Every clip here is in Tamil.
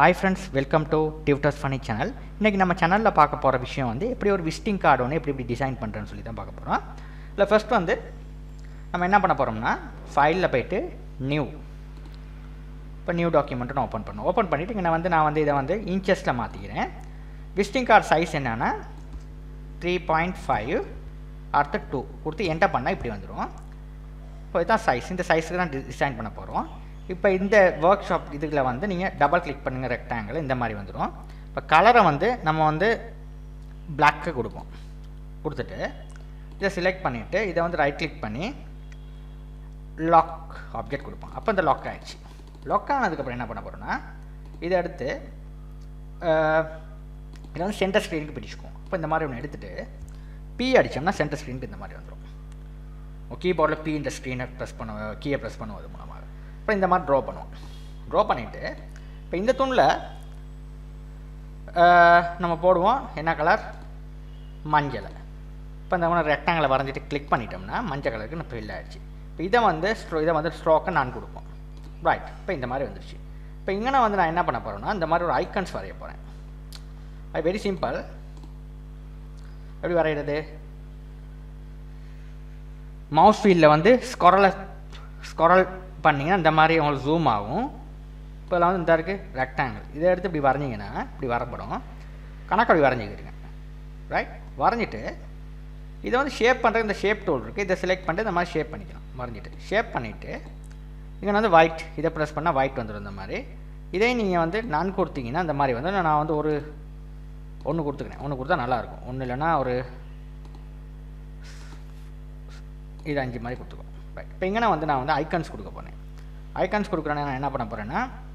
hi friends welcome to tutors funny channel இன்றைக்கி நம்ம சேனலில் பார்க்க போகிற விஷயம் வந்து எப்படி ஒரு விசிட்டிங் கார்டு ஒன்று எப்படி இப்படி டிசைன் பண்ணுறேன்னு சொல்லி தான் பார்க்க போகிறோம் இல்லை ஃபர்ஸ்ட் வந்து நம்ம என்ன பண்ண போகிறோம்னா ஃபைலில் போயிட்டு நியூ இப்போ நியூ டாக்குமெண்ட்டு ஓப்பன் பண்ணும் ஓப்பன் பண்ணிவிட்டு இங்கே நான் வந்து நான் வந்து இதை வந்து இன்ச்சஸில் மாற்றிக்கிறேன் விசிட்டிங் கார்டு சைஸ் என்னென்னா த்ரீ பாயிண்ட் ஃபைவ் அடுத்து டூ கொடுத்து என்டர் பண்ணால் இப்படி வந்துடும் இப்போ இதுதான் சைஸ் இந்த சைஸுக்கு தான் டிசைன் பண்ண போகிறோம் இப்போ இந்த ஒர்க் ஷாப் இதில் வந்து நீங்கள் டபுள் கிளிக் பண்ணுங்கள் ரெக்டாங்கிள் இந்த மாதிரி வந்துடும் இப்போ கலரை வந்து நம்ம வந்து பிளாக்கு கொடுப்போம் கொடுத்துட்டு இதை செலக்ட் பண்ணிவிட்டு இதை வந்து ரைட் கிளிக் பண்ணி லாக் ஆப்ஜெக்ட் கொடுப்போம் அப்போ இந்த லாக் ஆகிடுச்சு லாக் ஆனதுக்கப்புறம் என்ன பண்ண போகிறோன்னா இதை எடுத்து இதை வந்து சென்டர் ஸ்க்ரீனுக்கு பிடிச்சிக்குவோம் இப்போ இந்த மாதிரி ஒன்று எடுத்துகிட்டு பி அடித்தோம்னா சென்டர் ஸ்க்ரீனுக்கு இந்த மாதிரி வந்துடும் கீபோர்டில் பி இந்த ஸ்க்ரீனை ப்ரெஸ் பண்ண கீயை ப்ரெஸ் பண்ணுவது மூலமாக இப்போ இந்த மாதிரி ட்ரா பண்ணுவோம் ட்ரா பண்ணிவிட்டு இப்போ இந்த தூணில் நம்ம போடுவோம் என்ன கலர் மஞ்சள் இப்போ இந்த மாதிரி ரெக்டாங்கிளை வரைஞ்சிட்டு கிளிக் பண்ணிட்டோம்னா மஞ்சள் கலருக்கு நம்ம ஃபில் ஆகிடுச்சு இப்போ இதை வந்து ஸ்ட்ரோ இதை வந்து ஸ்ட்ரோக்கை நான் கொடுப்போம் ரைட் இப்போ இந்த மாதிரி வந்துருச்சு இப்போ இங்கே வந்து நான் என்ன பண்ண போகிறேன்னா இந்த மாதிரி ஒரு ஐக்கன்ஸ் வரைய போகிறேன் அது வெரி சிம்பிள் எப்படி வரைகிறது மவுஸ் ஃபீல்டில் வந்து ஸ்கொரலை ஸ்கொரல் பண்ணிங்கன்னா இந்த மாதிரி உங்களுக்கு ஜூம் ஆகும் இப்போ இதில் வந்து இந்த இருக்குது ரெக்டாங்கிள் இதை எடுத்து இப்படி வரைஞ்சிங்கன்னா இப்படி வரப்படும் கணக்கு அப்படி வரைஞ்சிக்கிறீங்க ரைட் வரைஞ்சிட்டு இதை வந்து ஷேப் பண்ணுறது இந்த ஷேப் டூல் இருக்குது இதை செலக்ட் பண்ணிட்டு இந்த மாதிரி ஷேப் பண்ணிக்கலாம் வரைஞ்சிட்டு ஷேப் பண்ணிவிட்டு இங்கே வந்து ஒயிட் இதை ப்ரெஸ் பண்ணால் ஒயிட் வந்துடும் இந்த மாதிரி இதே நீங்கள் வந்து நான் கொடுத்தீங்கன்னா இந்த மாதிரி வந்து நான் வந்து ஒரு ஒன்று கொடுத்துக்கிறேன் ஒன்று கொடுத்தா நல்லாயிருக்கும் ஒன்று இல்லைன்னா ஒரு இது அஞ்சு மாதிரி கொடுத்துக்கோ ரைட் இப்போ இங்கே வந்து நான் வந்து ஐக்கன்ஸ் கொடுக்க போனேன் ஐக்கன்ஸ் கொடுக்குறேன்னா நான் என்ன பண்ண போகிறேன்னா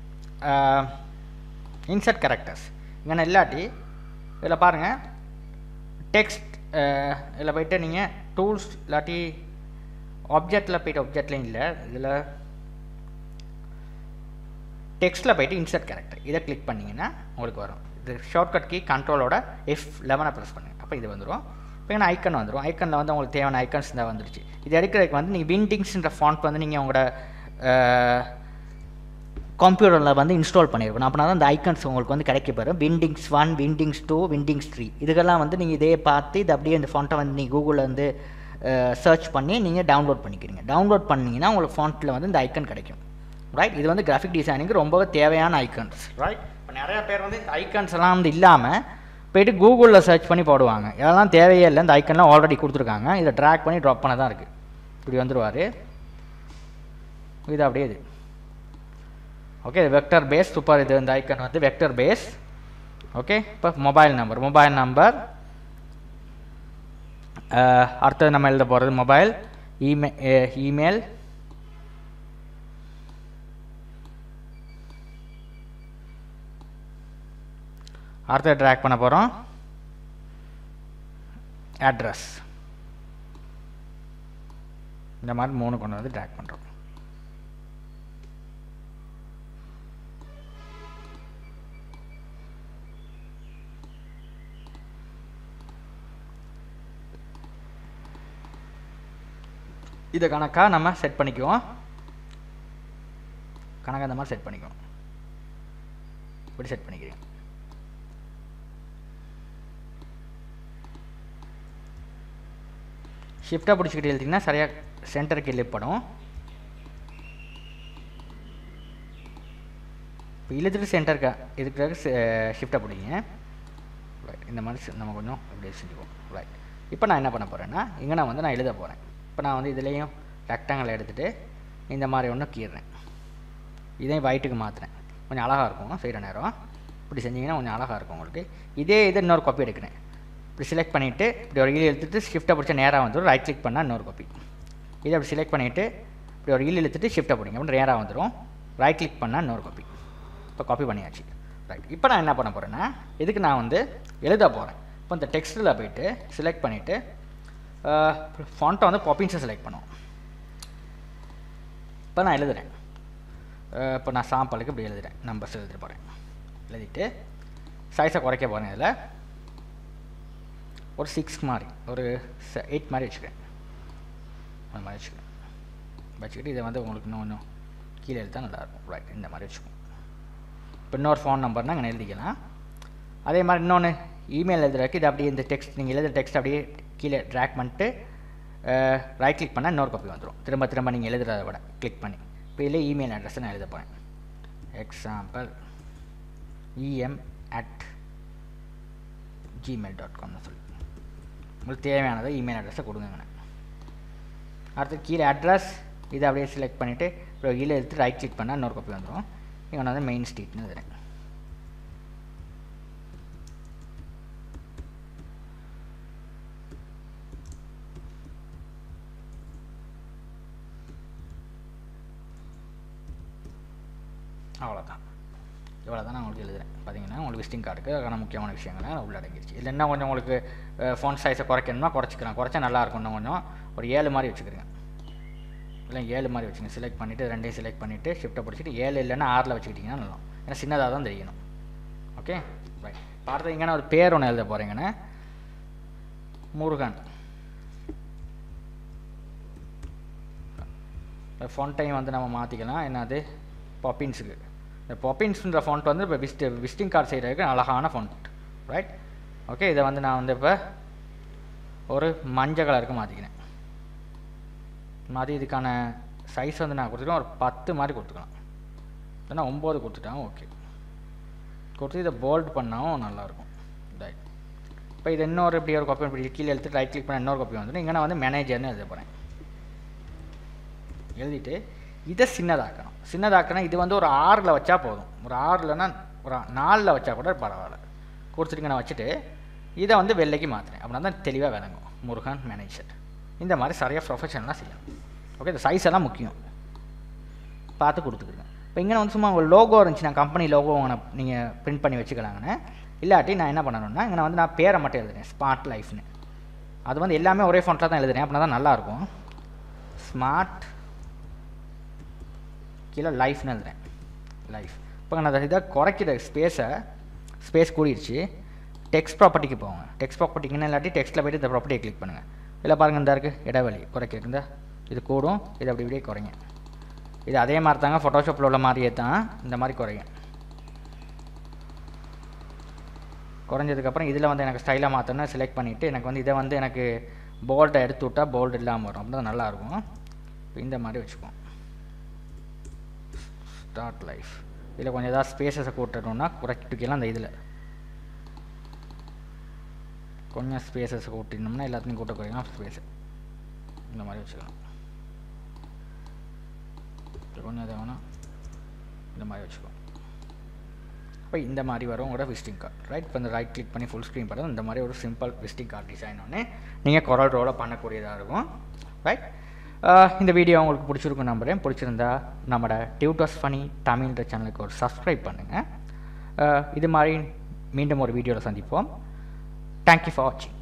இன்சர்ட் கேரக்டர்ஸ் இங்கே இல்லாட்டி இதில் பாருங்கள் டெக்ஸ்ட் இதில் போயிட்டு நீங்கள் டூல்ஸ் இல்லாட்டி ஆப்ஜெக்டில் போயிட்டு ஆப்ஜெக்ட்லேயும் இல்லை இதில் டெக்ஸ்ட்டில் போயிட்டு இன்சர்ட் கேரக்டர் இதை கிளிக் பண்ணிங்கன்னா உங்களுக்கு வரும் இது ஷார்ட்கட் கீ கண்ட்ரோலோட எஃப் லெவனை ப்ரெஸ் பண்ணுங்கள் அப்போ இது வந்துடும் இப்போ இங்கே ஐக்கன் வந்துடும் ஐக்கனில் வந்து உங்களுக்கு தேவையான ஐக்கன்ஸ் தான் வந்துருச்சு இது எடுக்கிறதுக்கு வந்து நீங்கள் விண்டிங்ஸ்ன்ற ஃபாண்ட் வந்து நீங்கள் உங்களோட கம்ப்யூட்டரில் வந்து இன்ஸ்டால் பண்ணியிருக்கணும் அப்படின்னா தான் அந்த ஐக்கன்ஸ் உங்களுக்கு வந்து கிடைக்க போயிடும் Wingdings one Wingdings two Wingdings three இதுக்கெல்லாம் வந்து நீங்கள் இதே பார்த்து இது அப்படியே இந்த ஃபாண்ட்டை வந்து நீங்கள் கூகுளில் வந்து சர்ச் பண்ணி நீங்கள் டவுன்லோட் பண்ணிக்கிறீங்க டவுன்லோட் பண்ணிங்கன்னா உங்களுக்கு ஃபாண்ட்டில் வந்து இந்த ஐக்கன் கிடைக்கும் ரைட் இது வந்து கிராஃபிக் டிசைனிங்க்கு ரொம்பவே தேவையான ஐக்கன்ஸ் ரைட் இப்போ நிறையா பேர் வந்து இந்த ஐக்கன்ஸ் எல்லாம் வந்து இல்லாமல் போயிட்டு கூகுளில் சர்ச் பண்ணி போடுவாங்க இதெல்லாம் தேவையே இல்லை இந்த ஐக்கன்லாம் ஆல்ரெடி கொடுத்துருக்காங்க இதை ட்ராக் பண்ணி ட்ராப் பண்ண தான் இருக்குது இப்படி வந்துடுவார் இது அப்படியே இது ஓகே வெக்டர் பேஸ் சூப்பர் இது இந்த ஐக்கன் வந்து வெக்டர் பேஸ் ஓகே இப்போ மொபைல் நம்பர் மொபைல் நம்பர் அடுத்தது நம்ம எழுத போகிறது மொபைல் இமெ இமெயில் அடுத்தது ட்ராக் பண்ண போகிறோம் அட்ரஸ் இந்த மாதிரி மூணு கொண்டு வந்து ட்ராக் பண்ணுறோம் இதை கணக்காக நம்ம செட் பண்ணிக்குவோம் கணக்காக இந்த மாதிரி செட் பண்ணிக்குவோம் இப்படி செட் பண்ணிக்கிறீங்க ஷிஃப்டாக பிடிச்சிக்கிட்டு எழுதிங்கன்னா சரியாக சென்டருக்கு இழுப்படும் இப்போ இழுத்துட்டு சென்டருக்கு இதுக்காக ஷிஃப்டாக பிடிங்க ரைட் இந்த மாதிரி நம்ம கொஞ்சம் அப்படியே செஞ்சுக்குவோம் ரைட் இப்போ நான் என்ன பண்ண போகிறேன்னா இங்கே நான் வந்து நான் எழுத போகிறேன் இப்போ நான் வந்து இதுலேயும் ரெக்டாங்கிள் எடுத்துகிட்டு இந்த மாதிரி ஒன்று கீறுறேன் இதையும் ஒயிட்டுக்கு மாற்றுறேன் கொஞ்சம் அழகாக இருக்கும் செய்கிற நேரம் இப்படி செஞ்சிங்கன்னா கொஞ்சம் அழகாக இருக்கும் உங்களுக்கு இதே இது இன்னொரு காப்பி எடுக்கிறேன் இப்படி செலக்ட் பண்ணிவிட்டு இப்படி ஒரு ஈல் எடுத்துகிட்டு ஷிஃப்ட்டை பிடிச்சா நேராக வந்துடும் ரைட் கிளிக் பண்ணால் இன்னொரு காப்பி இதை அப்படி செலக்ட் பண்ணிவிட்டு இப்படி ஒரு ஈல் எடுத்துகிட்டு ஷிஃப்ட்டை பிடிங்க அப்படி நேராக வந்துடும் ரைட் கிளிக் பண்ணால் இன்னொரு காப்பி இப்போ காப்பி பண்ணியாச்சு ரைட் இப்போ நான் என்ன பண்ண போகிறேன்னா இதுக்கு நான் வந்து எழுத போகிறேன் இப்போ இந்த டெக்ஸ்ட்டில் போயிட்டு செலக்ட் பண்ணிவிட்டு ஃபாண்ட்டை வந்து பாப்பின்ஸை செலக்ட் பண்ணுவோம் இப்போ நான் எழுதுகிறேன் இப்போ நான் சாம்பிளுக்கு இப்படி எழுதுகிறேன் நம்பர்ஸ் எழுதிட்டு போகிறேன் எழுதிட்டு சைஸை குறைக்க போகிறேன் இதில் ஒரு சிக்ஸ் மாதிரி ஒரு எயிட் மாதிரி வச்சுக்கிறேன் அந்த மாதிரி வச்சுக்கிறேன் வச்சுக்கிட்டு இதை வந்து உங்களுக்கு இன்னும் இன்னும் கீழே எழுத்தா நல்லாயிருக்கும் ரைட் இந்த மாதிரி வச்சுக்கோங்க இப்போ இன்னொரு ஃபோன் நம்பர்னால் இங்கே எழுதிக்கலாம் அதே மாதிரி இன்னொன்று இமெயில் எழுதுறதுக்கு இது அப்படியே இந்த டெக்ஸ்ட் நீங்கள் எழுதுகிற டெக்ஸ்ட் அப்படியே கீழே ட்ராக் பண்ணிட்டு ரைட் கிளிக் பண்ணால் இன்னொரு காப்பி வந்துடும் திரும்ப திரும்ப நீங்கள் எழுதுறத விட கிளிக் பண்ணி இப்போ இதில் இமெயில் அட்ரஸை நான் எழுத போகிறேன் example EM at Gmail dot காம்னு சொல்லி உங்களுக்கு தேவையானதை இமெயில் அட்ரஸை கொடுங்கங்கண்ணே அடுத்து கீழே அட்ரஸ் இதை அப்படியே செலக்ட் பண்ணிவிட்டு அப்புறம் கீழே எடுத்து ரைட் கிளிக் பண்ணால் இன்னொரு காப்பி வந்துடும் இங்கே நான் வந்து மெயின் ஸ்ட்ரீட்னு எழுதுறேன் அவ்வளோதான் இவ்வளோ தான் நான் உங்களுக்கு எழுதுறேன் பார்த்தீங்கன்னா உங்களுக்கு விசிட்டிங் கார்டுக்கு அதுக்கான முக்கியமான விஷயங்கள்லாம் உள்ள அடங்கிருச்சு இல்லை இன்னும் கொஞ்சம் உங்களுக்கு ஃபோன் சைஸை குறைக்கணும்னா குறைச்சிக்கலாம் குறைச்சா நல்லா இருக்கும் இன்னும் கொஞ்சம் ஒரு ஏழு மாதிரி வச்சுக்கிறேங்க இல்லை ஏழு மாதிரி வச்சுங்க செலக்ட் பண்ணிவிட்டு ரெண்டையும் செலக்ட் பண்ணிவிட்டு ஷிஃப்ட்டை பிடிச்சிட்டு ஏழு இல்லைன்னா ஆறில் வச்சுக்கிட்டிங்கன்னா நல்லா ஏன்னா சின்னதாக தான் தெரியணும் ஓகே ரைட் பார்த்து இங்கே ஒரு பேர் ஒன்று எழுத போகிறீங்கண்ணே முருகன் ஃபோன்ட்டையும் வந்து நம்ம மாற்றிக்கலாம் என்னது பாப்பின்ஸுக்கு இந்த பாப்பின்ஸுன்ற ஃபாண்ட் வந்து இப்போ விசிட் விசிட்டிங் கார்டு செய்கிறதுக்கு அழகான ஃபாண்ட் ரைட் ஓகே இதை வந்து நான் வந்து இப்போ ஒரு மஞ்சள் கலருக்கு மாற்றிக்கிறேன் மாதிரி இதுக்கான சைஸ் வந்து நான் கொடுத்துருக்கேன் ஒரு பத்து மாதிரி கொடுத்துக்கலாம் இல்லைன்னா ஒம்பது கொடுத்துட்டேன் ஓகே கொடுத்து இதை போல்ட் பண்ணாவும் நல்லாயிருக்கும் ரைட் இப்போ இது இன்னொரு இப்படி ஒரு காப்பி இப்படி கீழே எடுத்து ரைட் கிளிக் பண்ண இன்னொரு காப்பி வந்துடும் இங்கே நான் வந்து மேனேஜர்னு எழுத போகிறேன் எழுதிட்டு இதை சின்னதாக்கணும் சின்னதாக்கணும் இது வந்து ஒரு ஆறில் வச்சா போதும் ஒரு ஆறுலன்னா ஒரு நாலில் வச்சா கூட பரவாயில்ல கொடுத்துட்டு நான் வச்சுட்டு இதை வந்து வெள்ளைக்கு மாற்றுறேன் அப்படின்னா தான் தெளிவாக விளங்கும் முருகன் மேனேஜர் இந்த மாதிரி சரியாக ப்ரொஃபஷனலாக செய்யணும் ஓகே இந்த சைஸ் எல்லாம் முக்கியம் பார்த்து கொடுத்துக்குங்க இப்போ இங்கே வந்து சும்மா உங்கள் லோகோ இருந்துச்சு நான் கம்பெனி லோகோ நீங்கள் பிரிண்ட் பண்ணி வச்சுக்கலாங்கண்ணே இல்லாட்டி நான் என்ன பண்ணணும்னா இங்கே வந்து நான் பேரை மட்டும் எழுதுறேன் ஸ்மார்ட் லைஃப்னு அது வந்து எல்லாமே ஒரே ஃபோன்ட்டில் தான் எழுதுறேன் அப்படின்னா தான் நல்லாயிருக்கும் ஸ்மார்ட் கீழே லைஃப்னு எழுதுறேன் லைஃப் இப்போ நான் அதை இதை குறைக்கிற ஸ்பேஸை ஸ்பேஸ் கூடிடுச்சு டெக்ஸ்ட் ப்ராப்பர்ட்டிக்கு போங்க டெக்ஸ்ட் ப்ராப்பர்ட்டிக்குன்னு இல்லாட்டி டெக்ஸ்ட்டில் போய்ட்டு இந்த ப்ராப்பர்ட்டியை கிளிக் பண்ணுங்கள் இல்லை பாருங்கள் இந்த இருக்குது இடைவெளி குறைக்கிறதுக்கு இந்த இது கூடும் இது அப்படி இப்படியே குறைங்க இது அதே மாதிரி தாங்க ஃபோட்டோஷாப்பில் உள்ள மாதிரியே தான் இந்த மாதிரி குறைங்க குறைஞ்சதுக்கப்புறம் இதில் வந்து எனக்கு ஸ்டைலாக மாற்றணும்னா செலக்ட் பண்ணிவிட்டு எனக்கு வந்து இதை வந்து எனக்கு போல்டை எடுத்து விட்டால் போல்டு இல்லாமல் வரும் அப்படி தான் நல்லாயிருக்கும் இப்போ இந்த மாதிரி வச்சுக்குவோம் ஸ்டார்ட் லைஃப் இதில் கொஞ்சம் ஏதாவது ஸ்பேசஸை கூட்டணும்னா குறைச்சிட்டுக்கலாம் அந்த இதில் கொஞ்சம் ஸ்பேசஸ் கூட்டினோம்னா எல்லாத்தையும் கூட்ட குறைக்கலாம் ஸ்பேஸு இந்த மாதிரி வச்சுக்கலாம் கொஞ்சம் எதை வேணால் இந்த மாதிரி வச்சுக்கோம் இப்போ இந்த மாதிரி வரும் உங்களோட விசிட்டிங் கார்டு ரைட் இப்போ இந்த ரைட் கிளிக் பண்ணி ஃபுல் ஸ்க்ரீன் பண்ணுறது இந்த மாதிரி ஒரு சிம்பிள் விசிட்டிங் கார்டு டிசைன் ஒன்று நீங்கள் குரல் ரோவில் பண்ணக்கூடியதாக இருக்கும் ரைட் இந்த வீடியோ உங்களுக்கு பிடிச்சிருக்கும் நம்புறேன் பிடிச்சிருந்தா நம்மளோட டியூட்டர்ஸ் ஃபனி தமிழ்ன்ற சேனலுக்கு ஒரு சப்ஸ்கிரைப் பண்ணுங்கள் இது மாதிரி மீண்டும் ஒரு வீடியோவில் சந்திப்போம் தேங்க்யூ ஃபார் வாட்சிங்